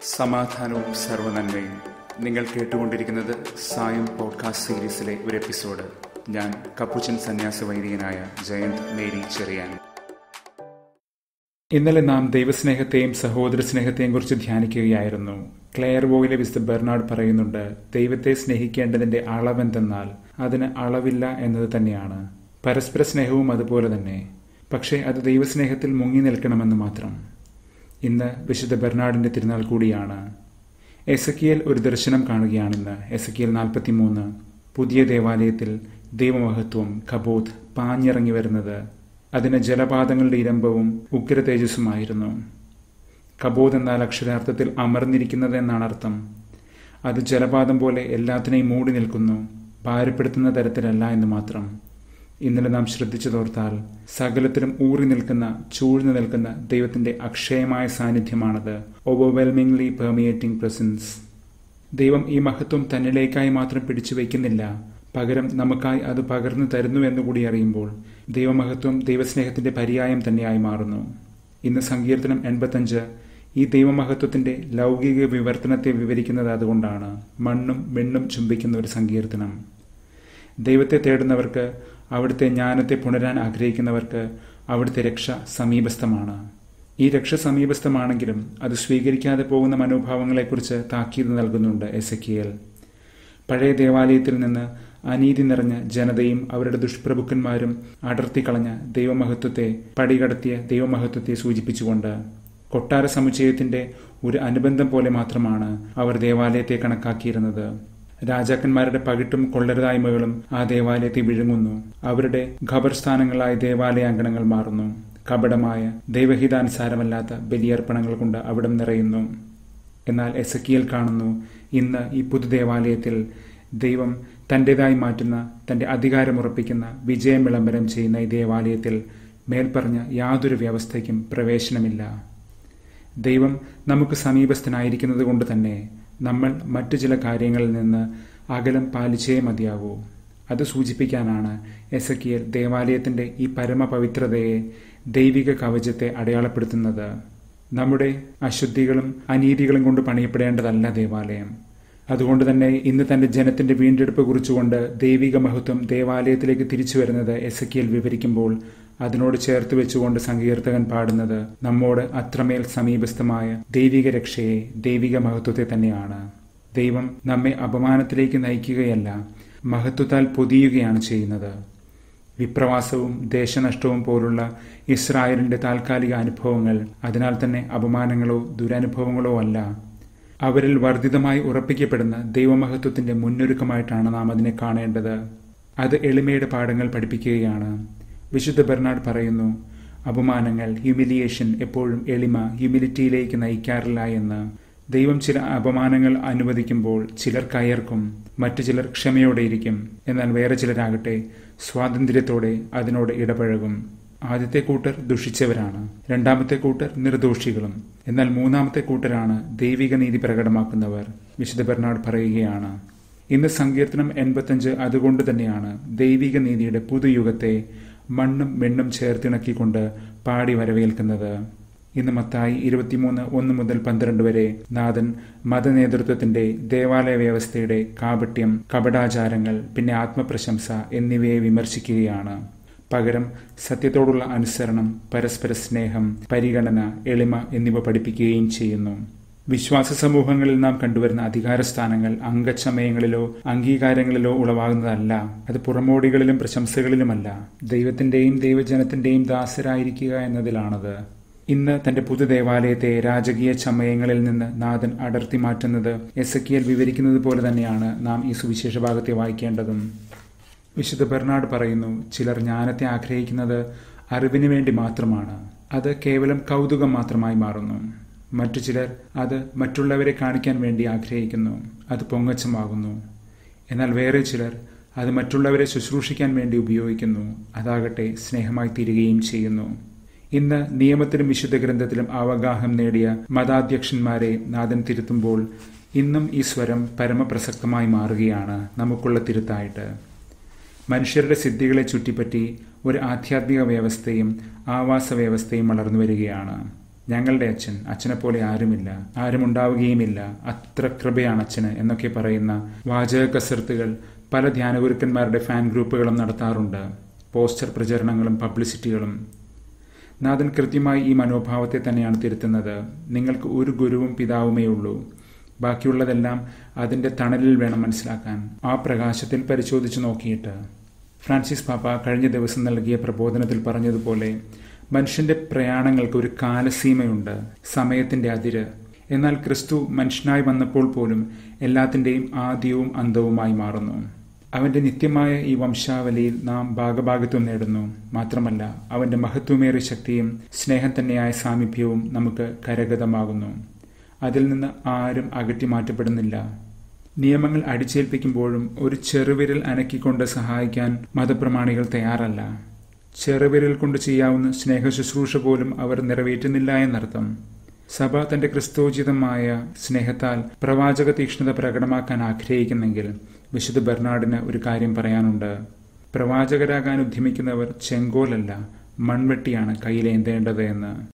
സമാധാനവും സർവനന്മയും നിങ്ങൾ കേട്ടുകൊണ്ടിരിക്കുന്നത് സായം പോഡ്കാസ്റ്റ് സീരീസിലെ ഒരു എപ്പിസോഡ് ഞാൻ കപ്പുച്ചൻ സന്യാസ വൈദികനായ ജയന്ത് മേരി ചെറിയാൻ ഇന്നലെ നാം ദൈവസ്നേഹത്തെയും സഹോദര സ്നേഹത്തെയും കുറിച്ച് ധ്യാനിക്കുകയായിരുന്നു ക്ലെയർ വോയിലെ വിശുദ്ധ ബെർണാഡ് പറയുന്നുണ്ട് ദൈവത്തെ സ്നേഹിക്കേണ്ടതിന്റെ അളവെന്തെന്നാൽ അതിന് അളവില്ല എന്നത് തന്നെയാണ് പരസ്പര സ്നേഹവും അതുപോലെ തന്നെ പക്ഷേ അത് ദൈവസ്നേഹത്തിൽ മുങ്ങി നിൽക്കണമെന്ന് മാത്രം ഇന്ന് വിശുദ്ധ ബെർണാഡിന്റെ തിരുനാൾ കൂടിയാണ് എസക്കിയൽ ഒരു ദർശനം കാണുകയാണിന്ന് എസക്കിയൽ നാൽപ്പത്തിമൂന്ന് പുതിയ ദേവാലയത്തിൽ ദൈവമഹത്വം കബോധ് പാഞ്ഞിറങ്ങി വരുന്നത് അതിന് ജലപാതങ്ങളുടെ ഇരമ്പവും ഉഗ്ര തേജസ്സുമായിരുന്നു കബോധ് എന്നാൽ അക്ഷരാർത്ഥത്തിൽ അമർന്നിരിക്കുന്നത് എന്നാണ് അർത്ഥം അത് ജലപാതം പോലെ എല്ലാത്തിനെയും മൂടി നിൽക്കുന്നു ഭാരപ്പെടുത്തുന്ന തരത്തിലല്ല എന്ന് മാത്രം ഇന്നലെ നാം ശ്രദ്ധിച്ചതോർത്താൽ സകലത്തിലും ഊറി നിൽക്കുന്ന ചൂഴ്ന്നു നിൽക്കുന്ന ദൈവത്തിന്റെ അക്ഷയമായ സാന്നിധ്യമാണത് ഓവർവെൽമിംഗ്ലി പെർമിയേറ്റിംഗ് പ്രസൻസ് ദൈവം ഈ മഹത്വം തന്നിലേക്കായി മാത്രം പിടിച്ചു വയ്ക്കുന്നില്ല പകരം നമുക്കായി അത് പകർന്നു തരുന്നു എന്നുകൂടി അറിയുമ്പോൾ ദൈവമഹത്വം ദൈവസ്നേഹത്തിന്റെ പര്യായം തന്നെയായി മാറുന്നു ഇന്ന് സങ്കീർത്തനം എൺപത്തഞ്ച് ഈ ദൈവമഹത്വത്തിന്റെ ലൗകിക വിവർത്തനത്തെ വിവരിക്കുന്നത് അതുകൊണ്ടാണ് മണ്ണും വെണ്ണും ചുംബിക്കുന്ന ഒരു സങ്കീർത്തനം ദൈവത്തെ തേടുന്നവർക്ക് അവിടുത്തെ ജ്ഞാനത്തെ പുണരാൻ ആഗ്രഹിക്കുന്നവർക്ക് അവിടുത്തെ രക്ഷ സമീപസ്ഥമാണ് ഈ രക്ഷ സമീപസ്ഥമാണെങ്കിലും അത് സ്വീകരിക്കാതെ പോകുന്ന മനോഭാവങ്ങളെക്കുറിച്ച് താക്കീത് നൽകുന്നുണ്ട് എസക്കിയൽ പഴയ ദേവാലയത്തിൽ നിന്ന് അനീതി നിറഞ്ഞ ജനതയും അവരുടെ ദുഷ്പ്രഭുക്കന്മാരും അടർത്തിക്കളഞ്ഞ ദൈവമഹത്വത്തെ പടികടത്തിയ ദൈവമഹത്വത്തെ സൂചിപ്പിച്ചുകൊണ്ട് കൊട്ടാര സമുച്ചയത്തിന്റെ ഒരു അനുബന്ധം പോലെ മാത്രമാണ് അവർ ദേവാലയത്തെ കണക്കാക്കിയിരുന്നത് രാജാക്കന്മാരുടെ പകിട്ടും കൊള്ളരുതായ്മകളും ആ ദേവാലയത്തെ വിഴുങ്ങുന്നു അവരുടെ ഖബർസ്ഥാനങ്ങളായ ദേവാലയാങ്കണങ്ങൾ മാറുന്നു കപടമായ ദൈവഹിതാനുസാരമല്ലാത്ത ബലിയർപ്പണങ്ങൾ കൊണ്ട് അവിടം നിറയുന്നു എന്നാൽ എസക്കിയൽ കാണുന്നു ഇന്ന് ഈ പുതുദേവാലയത്തിൽ ദൈവം തൻ്റെതായി മാറ്റുന്ന തൻ്റെ അധികാരമുറപ്പിക്കുന്ന വിജയം വിളംബരം ചെയ്യുന്ന ഈ ദേവാലയത്തിൽ മേൽപ്പറഞ്ഞ യാതൊരു വ്യവസ്ഥയ്ക്കും പ്രവേശനമില്ല ദൈവം നമുക്ക് സമീപസ്ഥനായിരിക്കുന്നത് കൊണ്ട് തന്നെ നമ്മൾ മറ്റു ചില കാര്യങ്ങളിൽ നിന്ന് അകലം പാലിച്ചേ മതിയാകൂ അത് സൂചിപ്പിക്കാനാണ് എസക്കിയൽ ദേവാലയത്തിന്റെ ഈ പരമപവിത്രതയെ ദൈവിക കവചത്തെ അടയാളപ്പെടുത്തുന്നത് നമ്മുടെ അശുദ്ധികളും അനീതികളും കൊണ്ട് പണിയപ്പെടേണ്ടതല്ല ദേവാലയം അതുകൊണ്ട് തന്നെ ഇന്ന് തന്റെ ജനത്തിന്റെ വീണ്ടെടുപ്പ് കുറിച്ചുകൊണ്ട് ദൈവിക മഹത്വം ദേവാലയത്തിലേക്ക് തിരിച്ചു വരുന്നത് എസക്കിയൽ വിവരിക്കുമ്പോൾ അതിനോട് ചേർത്ത് വെച്ചുകൊണ്ട് സങ്കീർത്തകൻ പാടുന്നത് നമ്മോട് അത്രമേൽ സമീപസ്ഥമായ ദൈവിക രക്ഷയെ ദൈവിക മഹത്വത്തെ തന്നെയാണ് ദൈവം നമ്മെ അപമാനത്തിലേക്ക് നയിക്കുകയല്ല മഹത്വത്താൽ പൊതിയുകയാണ് ചെയ്യുന്നത് വിപ്രവാസവും ദേശനഷ്ടവും പോലുള്ള ഇസ്രായേലിന്റെ താൽക്കാലിക അനുഭവങ്ങൾ അതിനാൽ തന്നെ അപമാനങ്ങളോ ദുരനുഭവങ്ങളോ അല്ല അവരിൽ വർദ്ധിതമായി ഉറപ്പിക്കപ്പെടുന്ന ദൈവമഹത്വത്തിന്റെ മുന്നൊരുക്കമായിട്ടാണ് നാം അതിനെ കാണേണ്ടത് അത് എളിമയുടെ പാഠങ്ങൾ പഠിപ്പിക്കുകയാണ് വിശുദ്ധ ബെർണാഡ് പറയുന്നു അപമാനങ്ങൾ ഹ്യൂമിലിയേഷൻ എപ്പോഴും എളിമ ഹ്യൂമിലിറ്റിയിലേക്ക് നയിക്കാറില്ല എന്ന് ദൈവം ചില അപമാനങ്ങൾ അനുവദിക്കുമ്പോൾ ചിലർ കയർക്കും മറ്റു ചിലർ ക്ഷമയോടെ ഇരിക്കും എന്നാൽ വേറെ ചിലരാകട്ടെ സ്വാതന്ത്ര്യത്തോടെ അതിനോട് ഇടപഴകും ആദ്യത്തെ കൂട്ടർ ദുഷിച്ചവരാണ് രണ്ടാമത്തെ കൂട്ടർ നിർദോഷികളും എന്നാൽ മൂന്നാമത്തെ കൂട്ടരാണ് ദൈവിക നീതി പ്രകടമാക്കുന്നവർ വിശുദ്ധ ബെർണാഡ് പറയുകയാണ് ഇന്ന് സങ്കീർത്തനം എൺപത്തഞ്ച് അതുകൊണ്ട് തന്നെയാണ് ദൈവിക നീതിയുടെ പുതുയുഗത്തെ മണ്ണും വെണ്ണും ചേർത്തിണക്കിക്കൊണ്ട് പാടി വരവേൽക്കുന്നത് ഇന്ന് മത്തായി ഇരുപത്തിമൂന്ന് ഒന്ന് മുതൽ പന്ത്രണ്ട് വരെ നാഥൻ മതനേതൃത്വത്തിന്റെ ദേവാലയ വ്യവസ്ഥയുടെ കാപട്യം കപടാചാരങ്ങൾ പിന്നെ ആത്മപ്രശംസ എന്നിവയെ വിമർശിക്കുകയാണ് പകരം സത്യത്തോടുള്ള അനുസരണം പരസ്പര സ്നേഹം പരിഗണന എളിമ എന്നിവ പഠിപ്പിക്കുകയും ചെയ്യുന്നു വിശ്വാസ സമൂഹങ്ങളിൽ നാം കണ്ടുവരുന്ന അധികാരസ്ഥാനങ്ങൾ അംഗച്ചമയങ്ങളിലോ അംഗീകാരങ്ങളിലോ ഉളവാകുന്നതല്ല അത് പുറമോടികളിലും പ്രശംസകളിലുമല്ല ദൈവത്തിന്റെയും ദൈവജനത്തിന്റെയും ദാസരായിരിക്കുക എന്നതിലാണത് ഇന്ന് തന്റെ പുതു ദേവാലയത്തെ രാജകീയ ചമയങ്ങളിൽ നിന്ന് നാഥൻ അടർത്തി മാറ്റുന്നത് എസക്കിയൽ വിവരിക്കുന്നത് പോലെ തന്നെയാണ് നാം ഈ സുവിശേഷ ഭാഗത്തെ വായിക്കേണ്ടതും വിശുദ്ധ ബെർണാഡ് പറയുന്നു ചിലർ ജ്ഞാനത്തെ ആഗ്രഹിക്കുന്നത് അറിവിന് വേണ്ടി മാത്രമാണ് അത് കേവലം കൗതുകം മാത്രമായി മാറുന്നു മറ്റു ചിലർ അത് മറ്റുള്ളവരെ കാണിക്കാൻ വേണ്ടി ആഗ്രഹിക്കുന്നു അത് പൊങ്ങച്ചമാകുന്നു എന്നാൽ വേറെ ചിലർ അത് മറ്റുള്ളവരെ ശുശ്രൂഷിക്കാൻ വേണ്ടി ഉപയോഗിക്കുന്നു അതാകട്ടെ സ്നേഹമായി തീരുകയും ചെയ്യുന്നു ഇന്ന് നിയമത്തിലും വിശുദ്ധ ഗ്രന്ഥത്തിലും അവഗാഹം നേടിയ മതാധ്യക്ഷന്മാരെ നാഥൻ തിരുത്തുമ്പോൾ ഇന്നും ഈ സ്വരം പരമപ്രസക്തമായി മാറുകയാണ് നമുക്കുള്ള തിരുത്തായിട്ട് മനുഷ്യരുടെ സിദ്ധികളെ ചുറ്റിപ്പറ്റി ഒരു ആധ്യാത്മിക വ്യവസ്ഥയും ആവാസ വ്യവസ്ഥയും വളർന്നു വരികയാണ് ഞങ്ങളുടെ അച്ഛൻ അച്ഛനെപ്പോലെ ആരുമില്ല ആരും ഉണ്ടാവുകയുമില്ല അത്ര കൃപയാണ് അച്ഛന് എന്നൊക്കെ പറയുന്ന വാചക കസർത്തുകൾ പല ധ്യാനഗുരുക്കന്മാരുടെ ഫാൻ ഗ്രൂപ്പുകളും നടത്താറുണ്ട് പോസ്റ്റർ പ്രചരണങ്ങളും പബ്ലിസിറ്റികളും നാഥൻ കൃത്യമായി ഈ മനോഭാവത്തെ തന്നെയാണ് തിരുത്തുന്നത് നിങ്ങൾക്ക് ഒരു ഗുരുവും പിതാവുമേ ഉള്ളൂ ബാക്കിയുള്ളതെല്ലാം അതിൻ്റെ തണലിൽ വേണം മനസ്സിലാക്കാൻ ആ പ്രകാശത്തിൽ പരിശോധിച്ചു നോക്കിയിട്ട് ഫ്രാൻസിസ് പാപ്പ കഴിഞ്ഞ ദിവസം നൽകിയ പ്രബോധനത്തിൽ പറഞ്ഞതുപോലെ മനുഷ്യന്റെ പ്രയാണങ്ങൾക്ക് ഒരു കാലസീമയുണ്ട് സമയത്തിന്റെ അതിര് എന്നാൽ ക്രിസ്തു മനുഷ്യനായി വന്നപ്പോൾ പോലും എല്ലാത്തിൻ്റെയും ആദ്യവും അന്തവുമായി മാറുന്നു അവന്റെ നിത്യമായ ഈ വംശാവലിയിൽ നാം ഭാഗഭാഗത്വം നേടുന്നു മാത്രമല്ല അവന്റെ മഹത്വമേറിയ ശക്തിയും സ്നേഹം തന്നെയായ സാമീപ്യവും നമുക്ക് കരഗതമാകുന്നു അതിൽ നിന്ന് ആരും അകറ്റി മാറ്റപ്പെടുന്നില്ല നിയമങ്ങൾ അടിച്ചേൽപ്പിക്കുമ്പോഴും ഒരു ചെറുവിരൽ അനക്കിക്കൊണ്ട് സഹായിക്കാൻ മതപ്രമാണികൾ തയ്യാറല്ല ചെറുവിരൽ കൊണ്ട് ചെയ്യാവുന്ന സ്നേഹ ശുശ്രൂഷ പോലും അവർ നിറവേറ്റുന്നില്ല എന്നർത്ഥം സഭ തന്റെ ക്രിസ്തോചിതമായ സ്നേഹത്താൽ പ്രവാചക തീക്ഷ്ണത പ്രകടമാക്കാൻ ആഗ്രഹിക്കുന്നെങ്കിൽ വിശുദ്ധ ബെർണാഡിന് ഒരു കാര്യം പറയാനുണ്ട് പ്രവാചകരാകാൻ ഉദ്യമിക്കുന്നവർ ചെങ്കോലല്ല മൺവെട്ടിയാണ് കയ്യിലേന്തേണ്ടത് എന്ന്